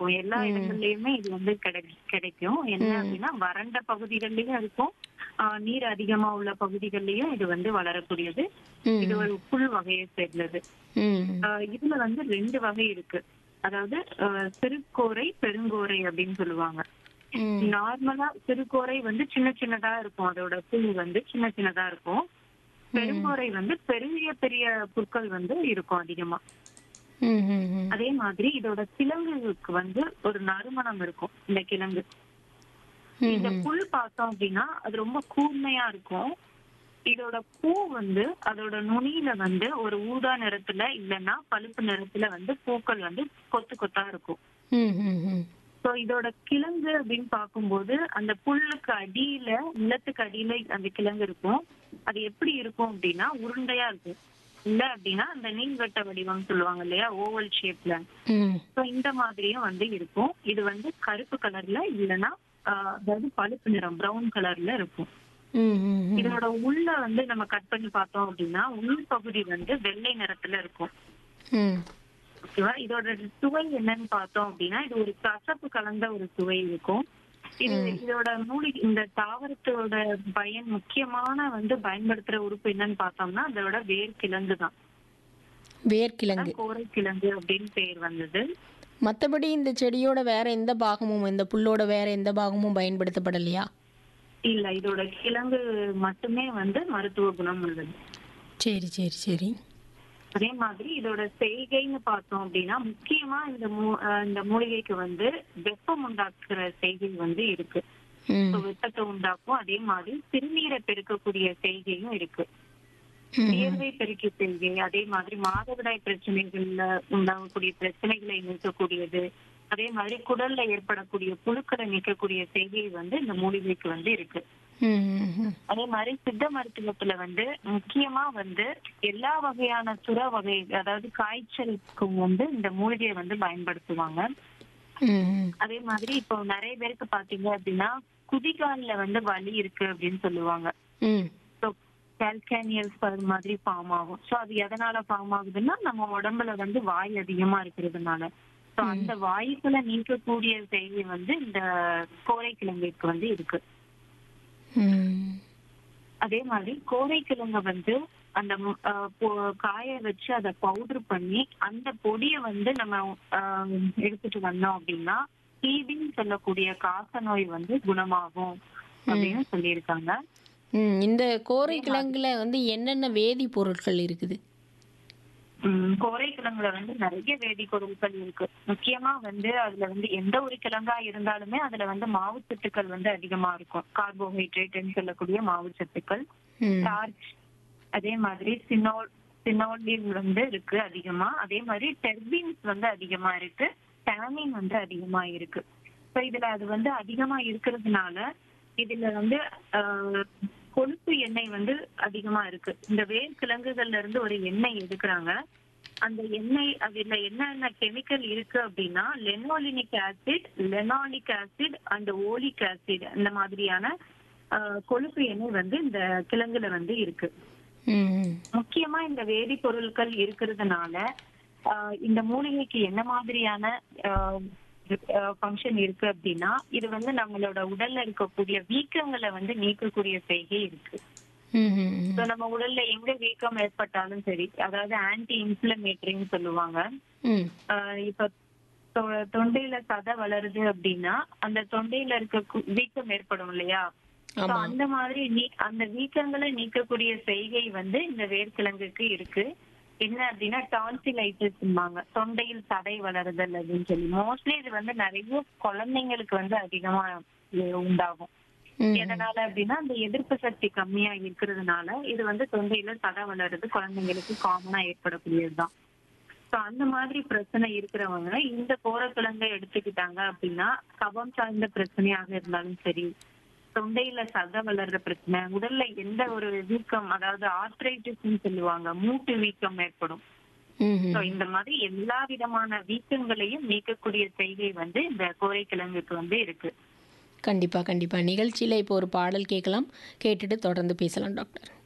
இருக்கும் எல்லா இடங்கள்லயுமே இது வந்து கிடை- கிடைக்கும் என்ன அப்படின்னா வறண்ட பகுதிகள்லயும் இருக்கும் ஆஹ் நீர் அதிகமா உள்ள பகுதிகள்லயும் இது வந்து வளரக்கூடியது ம். இது ஒரு புல் வகையை சேர்ந்தது ம் ஆஹ் இதுல வந்து ரெண்டு வகை இருக்கு அதாவது ஆஹ் சிறுகோரை பெருங்கோரை அப்படின்னு சொல்லுவாங்க ம் நார்மலா சிறுகோரை வந்து சின்ன சின்னதா இருக்கும் அதோட புல் வந்து சின்ன சின்னதா இருக்கும் பெருங்கோரை வந்து பெரிய பெரிய புற்கள் வந்து இருக்கும் அதிகமா ம் ம் ம் அதே மாதிரி இதோட கிழங்குக்கு வந்து ஒரு நறுமணம் இருக்கும் இந்த கிழங்கு இந்த புல் பார்த்தோம் அப்படின்னா அது ரொம்ப கூர்மையா இருக்கும் இதோட பூ வந்து அதோட நுனியில வந்து ஒரு ஊதா நிறத்துல இல்லைன்னா பழுப்பு நிறத்துல வந்து பூக்கள் வந்து கொத்து கொத்தா இருக்கும் ம் ம் ம் சோ இதோட கிழங்கு அப்படின்னு பார்க்கும்போது அந்த புல்லுக்கு அடியில நிலத்துக்கு அடியில அந்த கிழங்கு இருக்கும் அது எப்படி இருக்கும் அப்படின்னா உருண்டையா இருக்கும் இல்ல அப்படின்னா அந்த நீள்வட்ட வடிவம் சொல்லுவாங்க இல்லையா ஓவல் ஷேப்ல ம் சோ இந்த மாதிரியும் வந்து இருக்கும் இது வந்து கருப்பு கலர்ல இல்லைன்னா ஆஹ், அதாவது பழுப்பு நிறம் பிரவுன் கலர்ல இருக்கும் ம் ம் ம் இதோட உள்ள வந்து நம்ம கட் பண்ணி பார்த்தோம் அப்படின்னா உள் பகுதி வந்து வெள்ளை நிறத்துல இருக்கும் ம் ஓகேவா இதோட சுவை என்னன்னு பார்த்தோம் அப்படின்னா இது ஒரு கசப்பு கலந்த ஒரு சுவை இருக்கும் இது இதோட மூலிகை இந்த தாவரத்தோட பயன் முக்கியமான வந்து பயன்படுத்துற உறுப்பு என்னன்னு பார்த்தோம்னா அதோட வேர் கிழங்கு தான் வேர்க்கிழங்கு கோரை கிழங்கு அப்படின்னு பேர் வந்தது மற்றபடி இந்த செடியோட வேற எந்த பாகமும் இந்த புல்லோட வேற எந்த பாகமும் பயன்படுத்தப்படலையா இல்ல இதோட கிழங்கு மட்டுமே வந்து மருத்துவ குணம் உள்ளது சரி சரி சரி அதே மாதிரி இதோட செய்கைன்னு பார்த்தோம் அப்படின்னா முக்கியமா இந்த மூ- அஹ் இந்த மூலிகைக்கு வந்து வெப்பம் உண்டாக்குற செய்கை வந்து இருக்கு ம் So, வெப்பத்தை உண்டாக்கும் அதே மாதிரி சிறுநீரை பெருக்கக்கூடிய செய்கையும் இருக்கு ம் வியர்வை பெருக்கி செய்கை அதே மாதிரி மாதவிடாய் பிரச்சனைகள்ல உண்டாகக்கூடிய பிரச்சனைகளை நீக்கக்கூடியது அதே மாதிரி குடல்ல ஏற்படக்கூடிய புழுக்களை நீக்கக்கூடிய செய்கை வந்து இந்த மூலிகைக்கு வந்து இருக்கு ம் ம் ம் அதே மாதிரி சித்த மருத்துவத்துல வந்து முக்கியமா வந்து எல்லா வகையான சுர வகை அதாவது காய்ச்சலுக்கும் வந்து இந்த மூலிகையை வந்து பயன்படுத்துவாங்க ம் ம் அதே மாதிரி இப்போ நிறைய பேருக்கு பாத்தீங்க அப்படின்னா குதிகால்ல வந்து வலி இருக்கு அப்படின்னு சொல்லுவாங்க ம் ஸோ கால்கானியல்ஸ் அது மாதிரி ஃபார்ம் ஆகும் ஸோ அது எதனால ஃபார்ம் ஆகுதுன்னா நம்ம உடம்புல வந்து வாய் அதிகமா இருக்கிறதுனால ஸோ அந்த வாயுக்களை நீக்கக்கூடிய செய்தி வந்து இந்த கோரைக்கிழங்குக்கு வந்து இருக்கு ம் அதே மாதிரி கோரைக்கிழங்க வந்து அந்த ம், அஹ், பொ- காய வச்சு அதை பவுடர் பண்ணி அந்த பொடியை வந்து நம்ம அஹ், எடுத்துட்டு வந்தோம் அப்படின்னா டிபின்னு சொல்லக்கூடிய காச நோய் வந்து குணமாகும் அப்படின்னு சொல்லியிருக்காங்க ம் இந்த கோரை கிழங்குல வந்து என்னென்ன வேதிப்பொருட்கள் இருக்குது உம் கோரைக்கிழங்குல வந்து நிறைய வேதிப்பொருட்கள் இருக்கு முக்கியமா வந்து அதுல வந்து எந்த ஒரு கிழங்கா இருந்தாலுமே அதுல வந்து மாவுச்சத்துக்கள் வந்து அதிகமா இருக்கும் கார்போஹைட்ரேட்னு சொல்லக்கூடிய மாவுச்சத்துக்கள் ம் ஸ்டார்ச் அதே மாதிரி சினோல் சினோலின் வந்து இருக்கு அதிகமா அதே மாதிரி டெர்பின்ஸ் வந்து அதிகமா இருக்கு டேனின் வந்து அதிகமா இருக்கு ஸோ இதுல அது வந்து அதிகமா இருக்கிறதுனால இதுல வந்து ஆஹ், கொழுப்பு எண்ணெய் வந்து அதிகமா இருக்கு இந்த வேர்க்கிழங்குகள்ல இருந்து ஒரு எண்ணெய் எடுக்கிறாங்க அந்த எண்ணெய் அதுல என்னென்ன கெமிக்கல் இருக்கு அப்படின்னா linolenic acid linoleic acid and oleic acid அந்த மாதிரியான ஆஹ், கொழுப்பு எண்ணெய் வந்து இந்த கிழங்குல வந்து இருக்கு ம் ம் முக்கியமா இந்த வேதிப்பொருட்கள் இருக்கிறதுனால ஆஹ், இந்த மூலிகைக்கு என்ன மாதிரியான ஃபங்க்ஷன் இருக்கு அப்படின்னா இது வந்து நம்மளோட உடல்ல இருக்கக்கூடிய வீக்கங்களை வந்து நீக்கக்கூடிய செய்கை இருக்கு ம் ம் ம் So, நம்ம உடல்ல எங்க வீக்கம் ஏற்பட்டாலும் சரி அதாவது ஆன்டி இன்ஃபிளமேட்டரின்னு சொல்லுவாங்க ம் ஆஹ் இப்ப தொ- தொண்டையில சதை வளருது அப்படின்னா அந்த தொண்டையில இருக்க கு- வீக்கம் ஏற்படும் இல்லையா So, ஆமா அந்த மாதிரி நீ அந்த வீக்கங்களை நீக்கக்கூடிய செய்கை வந்து இந்த வேர்க்கிழங்குக்கு இருக்கு என்ன அப்படின்னா டான்சிலைட்டிஸ்ம்பாங்க தொண்டையில் சதை வளருதல் அப்படின்னு சொல்லி மோஸ்ட்லி இது வந்து நிறைய குழந்தைங்களுக்கு வந்து அதிகமா இது உண்டாகும் ம் எதனால அப்படின்னா அந்த எதிர்ப்பு சக்தி கம்மியா இருக்கிறதுனால இது வந்து தொண்டையில சதை வளருது குழந்தைங்களுக்கு காமனா ஏற்படக்கூடியதுதான் சோ அந்த மாதிரி பிரச்சனை இருக்கிறவங்க இந்த கோரக்கிழங்கை எடுத்துக்கிட்டாங்க அப்படின்னா கபம் சார்ந்த பிரச்சனையாக இருந்தாலும் சரி தொண்டையில சதை வளர்ற பிரச்சனை உடல்ல எந்த ஒரு வீக்கம் அதாவது ஆர்த்ரைட்டிஸ்ன்னு சொல்லுவாங்க மூட்டு வீக்கம் ஏற்படும் ம் சோ ம் இந்த மாதிரி எல்லா விதமான வீக்கங்களையும் நீக்கக்கூடிய செய்கை வந்து இந்த கோரைக்கிழங்குக்கு வந்து இருக்கு கண்டிப்பாக கண்டிப்பாக நிகழ்ச்சியில் இப்போ ஒரு பாடல் கேட்கலாம் கேட்டுட்டு தொடர்ந்து பேசலாம் டாக்டர்